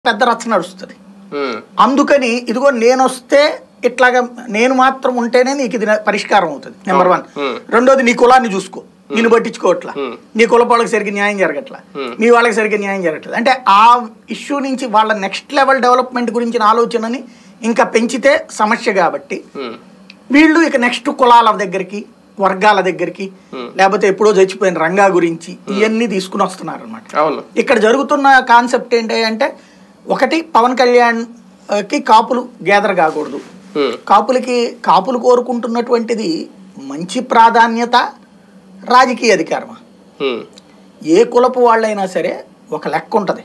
పెద్ద రచ్చ నడుస్తుంది ఉమ్, అందుకని ఇదిగో నేను వస్తే ఇట్లాగా నేను మాత్రం ఉంటేనే నీకు ఇది పరిష్కారం అవుతుంది నెంబర్ వన్ Hmm. రెండోది నీ కులాన్ని చూసుకో నిన్ను పట్టించుకోవట్లా Hmm. నీ కుల వాళ్ళకి సరిగ్గా న్యాయం జరగట్లా Hmm. మీ వాళ్ళకి సరిగ్గా న్యాయం జరగట్లేదు అంటే ఆ ఇష్యూ నుంచి వాళ్ళ నెక్స్ట్ లెవెల్ డెవలప్మెంట్ గురించిన ఆలోచనని ఇంకా పెంచితే సమస్య కాబట్టి ఉమ్, వీళ్ళు ఇక నెక్స్ట్ కులాల దగ్గరికి వర్గాల దగ్గరికి లేకపోతే ఎప్పుడో చచ్చిపోయిన రంగా గురించి ఇవన్నీ తీసుకుని వస్తున్నారు అనమాట అవును ఇక్కడ జరుగుతున్న కాన్సెప్ట్ ఏంటి అంటే ఒకటి పవన్ కళ్యాణ్ ఆ, కి కాపులు గ్యాదర్ కాకూడదు ఉమ్, కాపులకి కాపులు కోరుకుంటున్నటువంటిది మంచి ప్రాధాన్యత రాజకీయ అధికారమా ఉమ్, ఏ కులపు వాళ్ళైనా సరే ఒక లెక్క ఉంటుంది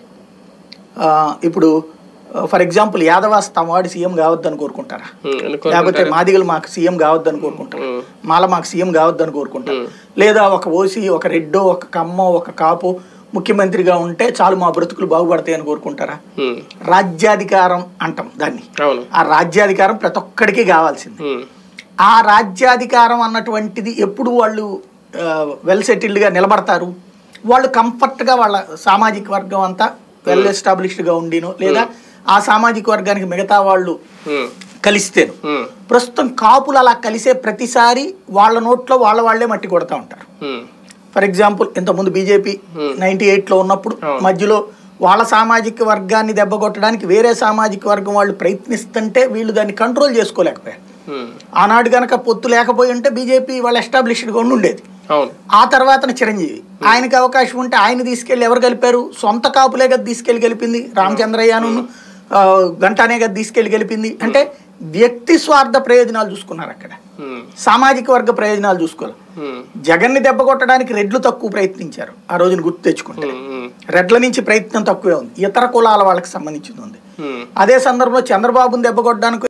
ఇప్పుడు ఫర్ ఎగ్జాంపుల్ యాదవాస్ తమ వాడి సీఎం కావద్దని కోరుకుంటారా ఉమ్, అని లేకపోతే కోరుకుంటారు. మాదిగలు మాకు సీఎం కావద్దని కోరుకుంటారు ఉమ్. మాల మాకు సీఎం కావద్దని కోరుకుంటారు ఉమ్. లేదా ఒక ఓసీ ఒక రెడ్డో ఒక కమ్మో ఒక కాపు ముఖ్యమంత్రిగా ఉంటే చాలు మా బ్రతుకులు బాగుపడతాయి అని కోరుకుంటారా ఉమ్, రాజ్యాధికారం అంటాం దాన్ని అవును ఆ రాజ్యాధికారం ప్రతి ఒక్కడికి కావాల్సింది ఉమ్, ఆ రాజ్యాధికారం అన్నటువంటిది ఎప్పుడు వాళ్ళు వెల్ సెటిల్డ్గా నిలబడతారు వాళ్ళు కంఫర్ట్గా వాళ్ళ సామాజిక వర్గం అంతా వెల్ ఎస్టాబ్లిష్డ్గా ఉండినో లేదా ఆ సామాజిక వర్గానికి మిగతా వాళ్ళు ఉమ్, కలిస్తేను ఉమ్, ప్రస్తుతం కాపులు అలా కలిసే ప్రతిసారి వాళ్ళ నోట్లో వాళ్ళ వాళ్ళే మట్టి కొడతా ఉంటారు ఉమ్, ఫర్ ఎగ్జాంపుల్ ఇంతకుముందు బీజేపీ Hmm. నైన్టీ ఎయిట్లో ఉన్నప్పుడు అవును. మధ్యలో వాళ్ళ సామాజిక వర్గాన్ని దెబ్బకొట్టడానికి వేరే సామాజిక వర్గం వాళ్ళు ప్రయత్నిస్తుంటే వీళ్ళు దాన్ని కంట్రోల్ చేసుకోలేకపోయారు ఉమ్, ఆనాడు గనక పొత్తు లేకపోయి ఉంటే బీజేపీ వాళ్ళు ఎస్టాబ్లిష్డ్గా ఉండి ఉండేది అవును ఆ తర్వాత చిరంజీవి ఆయనకి అవకాశం ఉంటే ఆయన తీసుకెళ్ళి ఎవరు గెలిపారు సొంత కాపులే కదా తీసుకెళ్ళి గెలిపింది రామచంద్రయ్యను ఆ, గంటానే కదా తీసుకెళ్ళి గెలిపింది అంటే వ్యక్తి స్వార్థ ప్రయోజనాలు చూసుకున్నారు అక్కడ ఉమ్, సామాజిక వర్గ ప్రయోజనాలు చూసుకోవాలి ఉమ్, జగన్ని దెబ్బ కొట్టడానికి రెడ్లు తక్కువ ప్రయత్నించారు ఆ రోజున గుర్తు తెచ్చుకుంటే ఉమ్, ఉమ్, రెడ్ల నుంచి ప్రయత్నం తక్కువే ఉంది ఇతర కులాల వాళ్ళకి సంబంధించింది ఉంది ఉమ్. అదే సందర్భంలో చంద్రబాబుని దెబ్బ కొట్టడానికి